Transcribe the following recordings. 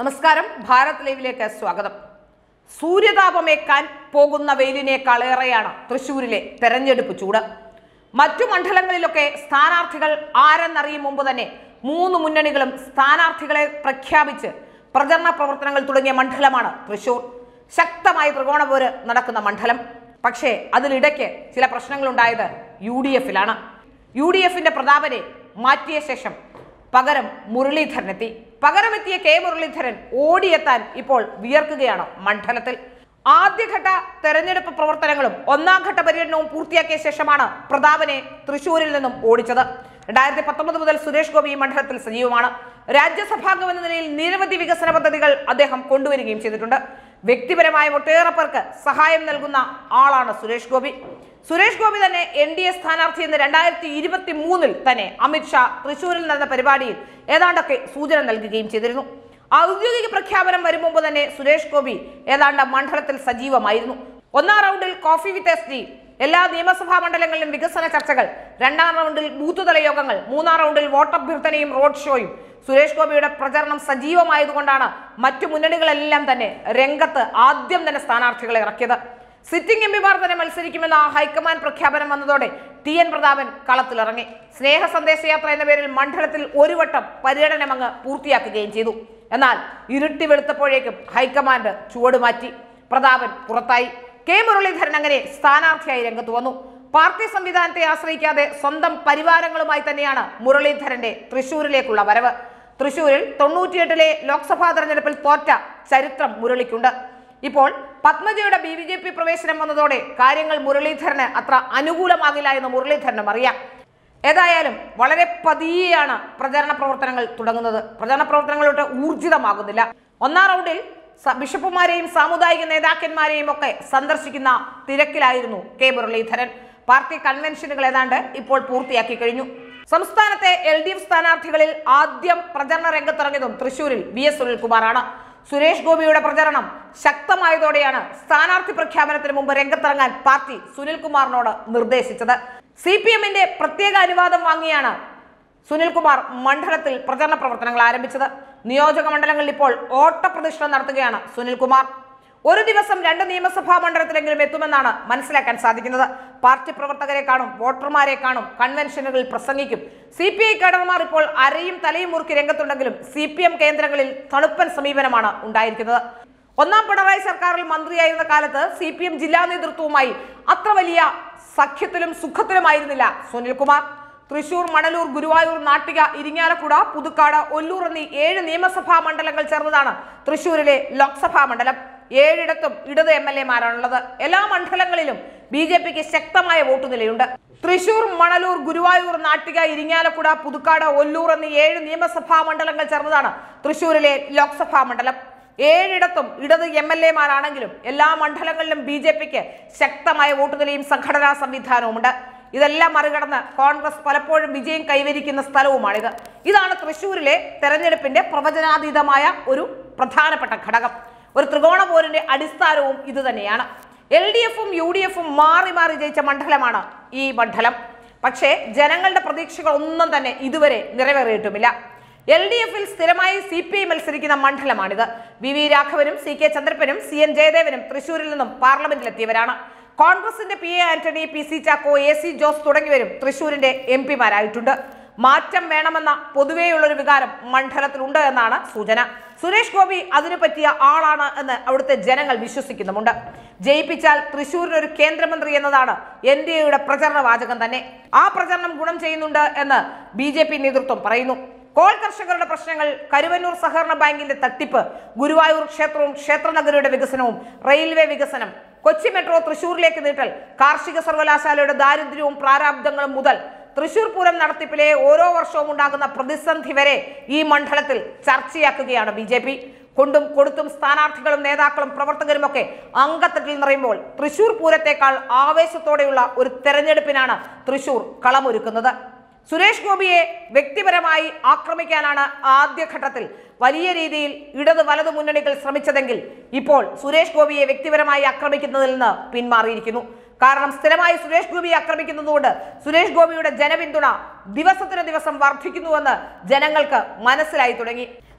നമസ്കാരം ഭാരത് ലൈവിലേക്ക് സ്വാഗതം സൂര്യതാപമേക്കാൻ പോകുന്ന വെയിലിനേക്കാളേറെയാണ് തൃശൂരിലെ തെരഞ്ഞെടുപ്പ് ചൂട് മറ്റു മണ്ഡലങ്ങളിലൊക്കെ സ്ഥാനാർത്ഥികൾ ആരെന്നറിയും മുമ്പ് തന്നെ മൂന്ന് മുന്നണികളും സ്ഥാനാർത്ഥികളെ പ്രഖ്യാപിച്ച് പ്രചരണ പ്രവർത്തനങ്ങൾ തുടങ്ങിയ മണ്ഡലമാണ് തൃശൂർ ശക്തമായ ത്രികോണപോര് നടക്കുന്ന മണ്ഡലം പക്ഷേ അതിലിടയ്ക്ക് ചില പ്രശ്നങ്ങളുണ്ടായത് യു ഡി എഫിലാണ് യു ഡി എഫിന്റെ പ്രതാപനെ മാറ്റിയ ശേഷം പകരം മുരളീധരനെത്തി പകരമെത്തിയ കെ മുരളീധരൻ ഓടിയെത്താൻ ഇപ്പോൾ വിയർക്കുകയാണ് മണ്ഡലത്തിൽ ആദ്യഘട്ട തെരഞ്ഞെടുപ്പ് പ്രവർത്തനങ്ങളും ഒന്നാം ഘട്ട പര്യടനവും പൂർത്തിയാക്കിയ ശേഷമാണ് പ്രതാപനെ തൃശൂരിൽ നിന്നും ഓടിച്ചത് രണ്ടായിരത്തി പത്തൊമ്പത് മുതൽ സുരേഷ് ഗോപി ഈ മണ്ഡലത്തിൽ സജീവമാണ് രാജ്യസഭാംഗം എന്ന നിലയിൽ നിരവധി വികസന പദ്ധതികൾ അദ്ദേഹം കൊണ്ടുവരികയും ചെയ്തിട്ടുണ്ട് വ്യക്തിപരമായ ഒട്ടേറെ പേർക്ക് സഹായം നൽകുന്ന ആളാണ് സുരേഷ് ഗോപി സുരേഷ് ഗോപി തന്നെ എൻ ഡി എ സ്ഥാനാർത്ഥി എന്ന് രണ്ടായിരത്തി ഇരുപത്തി മൂന്നിൽ തന്നെ അമിത്ഷാ തൃശൂരിൽ നടന്ന പരിപാടിയിൽ ഏതാണ്ടൊക്കെ സൂചന നൽകുകയും ചെയ്തിരുന്നു ഔദ്യോഗിക പ്രഖ്യാപനം വരും മുമ്പ് തന്നെ സുരേഷ് ഗോപി ഏതാണ്ട് മണ്ഡലത്തിൽ സജീവമായിരുന്നു ഒന്നാം റൗണ്ടിൽ കോഫി വിത്ത് എസ് ഡി എല്ലാ നിയമസഭാ മണ്ഡലങ്ങളിലും വികസന ചർച്ചകൾ രണ്ടാം റൗണ്ടിൽ ബൂത്ത് തല യോഗങ്ങൾ മൂന്നാം റൗണ്ടിൽ വോട്ടഭ്യർത്ഥനയും റോഡ് ഷോയും സുരേഷ് ഗോപിയുടെ പ്രചരണം സജീവമായതുകൊണ്ടാണ് മറ്റു മുന്നണികളെല്ലാം തന്നെ രംഗത്ത് ആദ്യം തന്നെ സ്ഥാനാർത്ഥികളെ ഇറക്കിയത് സിറ്റിംഗ് എം പിമാർ തന്നെ മത്സരിക്കുമെന്ന ആ ഹൈക്കമാൻഡ് പ്രഖ്യാപനം വന്നതോടെ ടി എൻ പ്രതാപൻ കളത്തിലിറങ്ങി സ്നേഹ സന്ദേശയാത്ര എന്ന പേരിൽ മണ്ഡലത്തിൽ ഒരു വട്ടം പര്യടനം അങ്ങ് പൂർത്തിയാക്കുകയും ചെയ്തു എന്നാൽ ഇരുട്ടി വെളുത്തപ്പോഴേക്കും ഹൈക്കമാൻഡ് ചുവട് മാറ്റി പ്രതാപൻ പുറത്തായി കെ മുരളീധരൻ അങ്ങനെ സ്ഥാനാർത്ഥിയായി രംഗത്ത് വന്നു പാർട്ടി സംവിധാനത്തെ ആശ്രയിക്കാതെ സ്വന്തം പരിവാരങ്ങളുമായി തന്നെയാണ് മുരളീധരന്റെ തൃശൂരിലേക്കുള്ള വരവ് തൃശൂരിൽ തൊണ്ണൂറ്റിയെട്ടിലെ ലോക്സഭാ തെരഞ്ഞെടുപ്പിൽ തോറ്റ ചരിത്രം മുരളിക്കുണ്ട് ഇപ്പോൾ പത്മജയുടെ ബി ജെ പി പ്രവേശനം വന്നതോടെ കാര്യങ്ങൾ മുരളീധരന് അത്ര അനുകൂലമാകില്ല എന്ന് മുരളീധരനും അറിയാം ഏതായാലും വളരെ പതിയെയാണ് പ്രചരണ പ്രവർത്തനങ്ങൾ തുടങ്ങുന്നത് പ്രചരണ പ്രവർത്തനങ്ങളോട്ട് ഊർജിതമാകുന്നില്ല ഒന്നാം റൗണ്ടിൽ സ- ബിഷപ്പുമാരെയും സാമുദായിക നേതാക്കന്മാരെയും ഒക്കെ സന്ദർശിക്കുന്ന തിരക്കിലായിരുന്നു കെ മുരളീധരൻ പാർട്ടി കൺവെൻഷനുകൾ ഏതാണ്ട് ഇപ്പോൾ പൂർത്തിയാക്കി കഴിഞ്ഞു സംസ്ഥാനത്തെ എൽ ഡി എഫ് സ്ഥാനാർത്ഥികളിൽ ആദ്യം പ്രചരണ രംഗത്തിറങ്ങിയതും തൃശൂരിൽ വി എസ് സുനിൽകുമാറാണ് സുരേഷ് ഗോപിയുടെ പ്രചരണം ശക്തമായതോടെയാണ് സ്ഥാനാർത്ഥി പ്രഖ്യാപനത്തിന് മുമ്പ് രംഗത്തിറങ്ങാൻ പാർട്ടി സുനിൽകുമാറിനോട് നിർദ്ദേശിച്ചത് സി പി എമ്മിന്റെ പ്രത്യേക അനുവാദം വാങ്ങിയാണ് സുനിൽകുമാർ മണ്ഡലത്തിൽ പ്രചരണ പ്രവർത്തനങ്ങൾ ആരംഭിച്ചത് നിയോജക മണ്ഡലങ്ങളിൽ ഇപ്പോൾ ഓട്ടപ്രദക്ഷിണം നടത്തുകയാണ് സുനിൽകുമാർ ഒരു ദിവസം രണ്ട് നിയമസഭാ മണ്ഡലത്തിലെങ്കിലും എത്തുമെന്നാണ് മനസ്സിലാക്കാൻ സാധിക്കുന്നത് പാർട്ടി പ്രവർത്തകരെ കാണും വോട്ടർമാരെ കാണും കൺവെൻഷനുകളിൽ പ്രസംഗിക്കും സി പി ഐ കേഡർമാർ ഇപ്പോൾ അരയും തലയും മുറുക്കി രംഗത്തുണ്ടെങ്കിലും സി പി എം കേന്ദ്രങ്ങളിൽ തണുപ്പൻ സമീപനമാണ് ഉണ്ടായിരിക്കുന്നത് ഒന്നാം പിണറായി സർക്കാരിൽ മന്ത്രിയായിരുന്ന കാലത്ത് സി പി എം ജില്ലാ നേതൃത്വവുമായി അത്ര വലിയ സഖ്യത്തിലും സുഖത്തിലുമായിരുന്നില്ല സുനിൽകുമാർ തൃശൂർ മണലൂർ ഗുരുവായൂർ നാട്ടിക ഇരിങ്ങാലക്കുട പുതുക്കാട് ഒല്ലൂർ എന്നീ ഏഴ് നിയമസഭാ മണ്ഡലങ്ങൾ ചേർന്നതാണ് തൃശൂരിലെ ലോക്സഭാ മണ്ഡലം ഏഴിടത്തും ഇടത് എം എൽ എമാരാണുള്ളത് എല്ലാ മണ്ഡലങ്ങളിലും ബി ജെ പിക്ക് ശക്തമായ വോട്ട് നിലയുണ്ട് തൃശൂർ മണലൂർ ഗുരുവായൂർ നാട്ടിക ഇരിങ്ങാലക്കുട പുതുക്കാട് ഒല്ലൂർ എന്നീ ഏഴ് നിയമസഭാ മണ്ഡലങ്ങൾ ചേർന്നതാണ് തൃശൂരിലെ ലോക്സഭാ മണ്ഡലം ഏഴിടത്തും ഇടത് എം എൽ എമാരാണെങ്കിലും എല്ലാ മണ്ഡലങ്ങളിലും ബി ജെ പിക്ക് ശക്തമായ വോട്ട് നിലയും സംഘടനാ സംവിധാനവുമുണ്ട് ഇതെല്ലാം മറികടന്ന് കോൺഗ്രസ് പലപ്പോഴും വിജയം കൈവരിക്കുന്ന സ്ഥലവുമാണിത് ഇതാണ് തൃശൂരിലെ തെരഞ്ഞെടുപ്പിന്റെ പ്രവചനാതീതമായ ഒരു പ്രധാനപ്പെട്ട ഘടകം ഒരു ത്രികോണ പോരിന്റെ അടിസ്ഥാനവും ഇത് തന്നെയാണ് എൽ ഡി എഫും യു ഡി എഫും മാറി മാറി ജയിച്ച മണ്ഡലമാണ് ഈ മണ്ഡലം പക്ഷേ ജനങ്ങളുടെ പ്രതീക്ഷകൾ ഒന്നും തന്നെ ഇതുവരെ നിറവേറിയിട്ടുമില്ല എൽ ഡി എഫിൽ സ്ഥിരമായി സി പി ഐ മത്സരിക്കുന്ന മണ്ഡലമാണിത് വി വി രാഘവനും സി കെ ചന്ദ്രപ്പനും സി എൻ ജയദേവനും തൃശൂരിൽ നിന്നും പാർലമെന്റിലെത്തിയവരാണ് കോൺഗ്രസിന്റെ P A Antony P C Chacko A C Jose തുടങ്ങിയവരും തൃശൂരിന്റെ എം പിമാരായിട്ടുണ്ട് മാറ്റം വേണമെന്ന പൊതുവെയുള്ളൊരു വികാരം മണ്ഡലത്തിലുണ്ട് എന്നാണ് സൂചന സുരേഷ് ഗോപി അതിനു പറ്റിയ ആളാണ് എന്ന് അവിടുത്തെ ജനങ്ങൾ വിശ്വസിക്കുന്നുമുണ്ട് ജയിപ്പിച്ചാൽ തൃശൂരിന് ഒരു കേന്ദ്രമന്ത്രി എന്നതാണ് എൻ ഡി എയുടെ പ്രചരണ വാചകം തന്നെ ആ പ്രചരണം ഗുണം ചെയ്യുന്നുണ്ട് എന്ന് ബി ജെ പി നേതൃത്വം പറയുന്നു കോൾ കർഷകരുടെ പ്രശ്നങ്ങൾ കരുവന്നൂർ സഹകരണ ബാങ്കിന്റെ തട്ടിപ്പ് ഗുരുവായൂർ ക്ഷേത്രവും ക്ഷേത്രനഗരിയുടെ വികസനവും റെയിൽവേ വികസനം കൊച്ചി മെട്രോ തൃശൂരിലേക്ക് നീട്ടൽ കാർഷിക സർവകലാശാലയുടെ ദാരിദ്ര്യവും പ്രാരാബ്ദങ്ങളും മുതൽ തൃശൂർ പൂരം നടത്തിപ്പിലെ ഓരോ വർഷവും ഉണ്ടാകുന്ന പ്രതിസന്ധി വരെ ഈ മണ്ഡലത്തിൽ ചർച്ചയാക്കുകയാണ് ബി ജെ പി കൊണ്ടും കൊടുത്തും സ്ഥാനാർത്ഥികളും നേതാക്കളും പ്രവർത്തകരുമൊക്കെ അങ്കത്തട്ടിൽ നിറയുമ്പോൾ തൃശൂർ പൂരത്തെക്കാൾ ആവേശത്തോടെയുള്ള ഒരു തെരഞ്ഞെടുപ്പിനാണ് തൃശൂർ കളമൊരുക്കുന്നത് സുരേഷ് ഗോപിയെ വ്യക്തിപരമായി ആക്രമിക്കാനാണ് ആദ്യഘട്ടത്തിൽ വലിയ രീതിയിൽ ഇടത് വലത് മുന്നണികൾ ശ്രമിച്ചതെങ്കിൽ ഇപ്പോൾ സുരേഷ് ഗോപിയെ വ്യക്തിപരമായി ആക്രമിക്കുന്നതിൽ നിന്ന് പിന്മാറിയിരിക്കുന്നു കാരണം സ്ഥിരമായി സുരേഷ് ഗോപിയെ ആക്രമിക്കുന്നതുകൊണ്ട് സുരേഷ് ഗോപിയുടെ ജനപിന്തുണ ദിവസത്തിന് ദിവസം വർദ്ധിക്കുന്നുവെന്ന് ജനങ്ങൾക്ക് മനസ്സിലായി തുടങ്ങി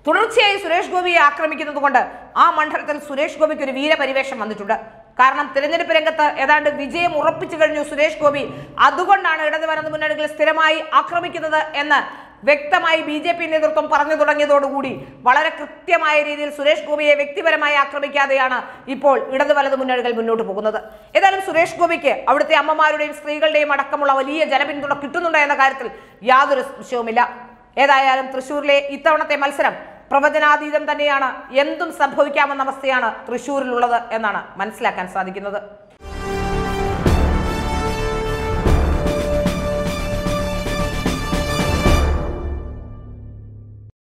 തുടർച്ചയായി സുരേഷ് ഗോപിയെ ആക്രമിക്കുന്നത് കൊണ്ട് ആ മണ്ഡലത്തിൽ സുരേഷ് ഗോപിക്ക് ഒരു വീരപരിവേഷം വന്നിട്ടുണ്ട് കാരണം തിരഞ്ഞെടുപ്പ് രംഗത്ത് ഏതാണ്ട് വിജയം ഉറപ്പിച്ചു കഴിഞ്ഞു സുരേഷ് ഗോപി അതുകൊണ്ടാണ് ഇടത് വലത് മുന്നണികൾ സ്ഥിരമായി ആക്രമിക്കുന്നത് എന്ന് വ്യക്തമായി ബി ജെ പി നേതൃത്വം പറഞ്ഞു തുടങ്ങിയതോടുകൂടി വളരെ കൃത്യമായ രീതിയിൽ സുരേഷ് ഗോപിയെ വ്യക്തിപരമായി ആക്രമിക്കാതെയാണ് ഇപ്പോൾ ഇടത് വലത് മുന്നണികൾ മുന്നോട്ട് പോകുന്നത് ഏതായാലും സുരേഷ് ഗോപിക്ക് അവിടുത്തെ അമ്മമാരുടെയും സ്ത്രീകളുടെയും അടക്കമുള്ള വലിയ ജനപിന്തുണ കിട്ടുന്നുണ്ട് എന്ന കാര്യത്തിൽ യാതൊരു സംശയവുമില്ല ഏതായാലും തൃശ്ശൂരിലെ ഇത്തവണത്തെ മത്സരം പ്രവചനാതീതം തന്നെയാണ് എന്തും സംഭവിക്കാമെന്ന അവസ്ഥയാണ് തൃശ്ശൂരിലുള്ളത് എന്നാണ് മനസ്സിലാക്കാൻ സാധിക്കുന്നത്